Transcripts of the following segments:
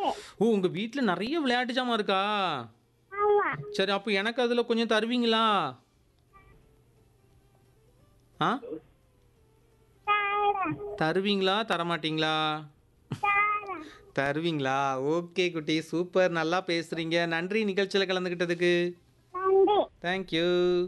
ஓ உங்க வீட்ல நிறைய விளையாட்டு ஜாமான் இருக்கா ஆமா சரி அப்போ எனக்கு அதுல கொஞ்சம் தருவீங்களா ஆ தாரேன் தருவீங்களா தரமாட்டீங்களா தாரேன் தருவீங்களா ஓகே குட்டி சூப்பர் நல்லா பேசுறீங்க நன்றி நிகழ்ச்சியில் கலந்துக்கிட்டதுக்கு நன்றி தேங்க்யூ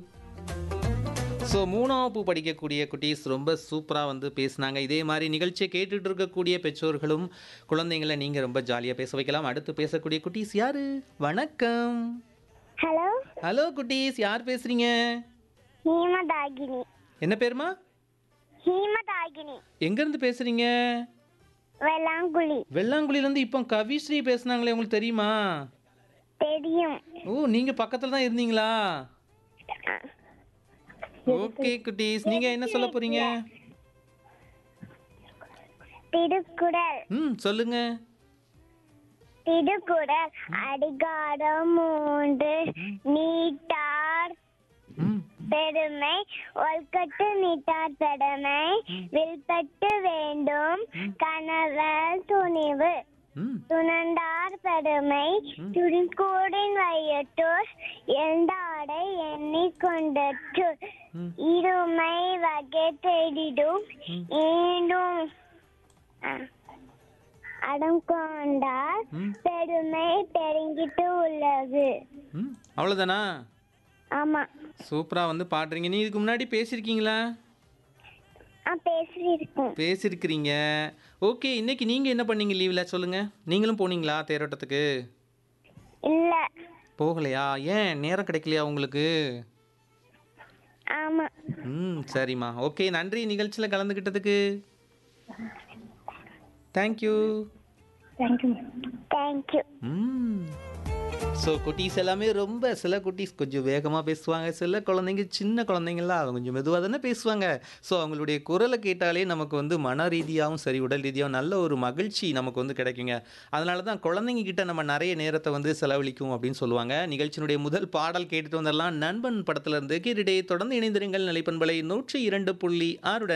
ஸோ மூணாம் வகுப்பு படிக்கக்கூடிய குட்டீஸ் ரொம்ப சூப்பராக வந்து பேசுனாங்க இதே மாதிரி நிகழ்ச்சியை கேட்டுட்டு இருக்கக்கூடிய பெற்றோர்களும் குழந்தைங்களை நீங்கள் ரொம்ப ஜாலியாக பேச வைக்கலாம் அடுத்து பேசக்கூடிய குட்டீஸ் யாரு வணக்கம் ஹலோ ஹலோ குட்டீஸ் யார் பேசுறீங்க ஹீமதாகினி என்ன பேருமா ஹீமதாகினி எங்கேருந்து பேசுறீங்க வெள்ளாங்குழி வெள்ளாங்குழிலேருந்து இப்போ கவிஸ்ரீ பேசுனாங்களே உங்களுக்கு தெரியுமா தெரியும் ஓ நீங்கள் பக்கத்தில் தான் இருந்தீங்களா ஓகே குட்டீஸ் நீங்கள் என்ன சொல்ல போறீங்க திருக்குறள் ம் சொல்லுங்க திருக்குறள் அதிகாரம் மூன்று நீட்டார் ம் பெருமை ஒல்கட்டு நீட்டார் பெருமை வில்பட்டு வேண்டும் கணவர் துணிவு ம் துணர்ந்தார் பெருமை துணிக்கூடின் வையட்டோர் எந்தாடை எண்ணிக்கொண்டற்று ம். இருமை வகை தேடிடும் ஈண்டும் அ- அடம் கொண்டார் ம். பெருமை பெருங்கிட்டு உள்ளது ம் அவ்வளோதானா ஆமா சூப்பராக வந்து பாடுறீங்க நீ இதுக்கு முன்னாடி பேசியிருக்கீங்களா ஆ பேசியிருக்கேன் பேசியிருக்கிறீங்க ஓகே இன்னைக்கு நீங்கள் என்ன பண்ணீங்க லீவில் சொல்லுங்கள் நீங்களும் போனீங்களா தேரோட்டத்துக்கு இல்ல போகலையா ஏன் நேரம் கிடைக்கலையா உங்களுக்கு ஆமா ம் சரிம்மா ஓகே நன்றி நிகழ்ச்சியில் கலந்துக்கிட்டதுக்கு தேங்க்யூ தேங்க்யூ தேங்க்யூ ம் ஸோ குட்டீஸ் எல்லாமே ரொம்ப சில குட்டீஸ் கொஞ்சம் வேகமாக பேசுவாங்க சில குழந்தைங்க சின்ன குழந்தைங்களாம் அவங்க கொஞ்சம் மெதுவாக தானே பேசுவாங்க ஸோ அவங்களுடைய குரலை கேட்டாலே நமக்கு வந்து மன ரீதியாகவும் சரி உடல் ரீதியாகவும் நல்ல ஒரு மகிழ்ச்சி நமக்கு வந்து கிடைக்குங்க அதனால தான் குழந்தைங்க கிட்ட நம்ம நிறைய நேரத்தை வந்து செலவழிக்கும் அப்படின்னு சொல்லுவாங்க நிகழ்ச்சியினுடைய முதல் பாடல் கேட்டுட்டு வந்தெல்லாம் நண்பன் படத்துல இருந்து கேட்டுட்டே தொடர்ந்து இணைந்திருங்கள் நிலைப்பண்பலை நூற்றி இரண்டு புள்ளி ஆறுடன்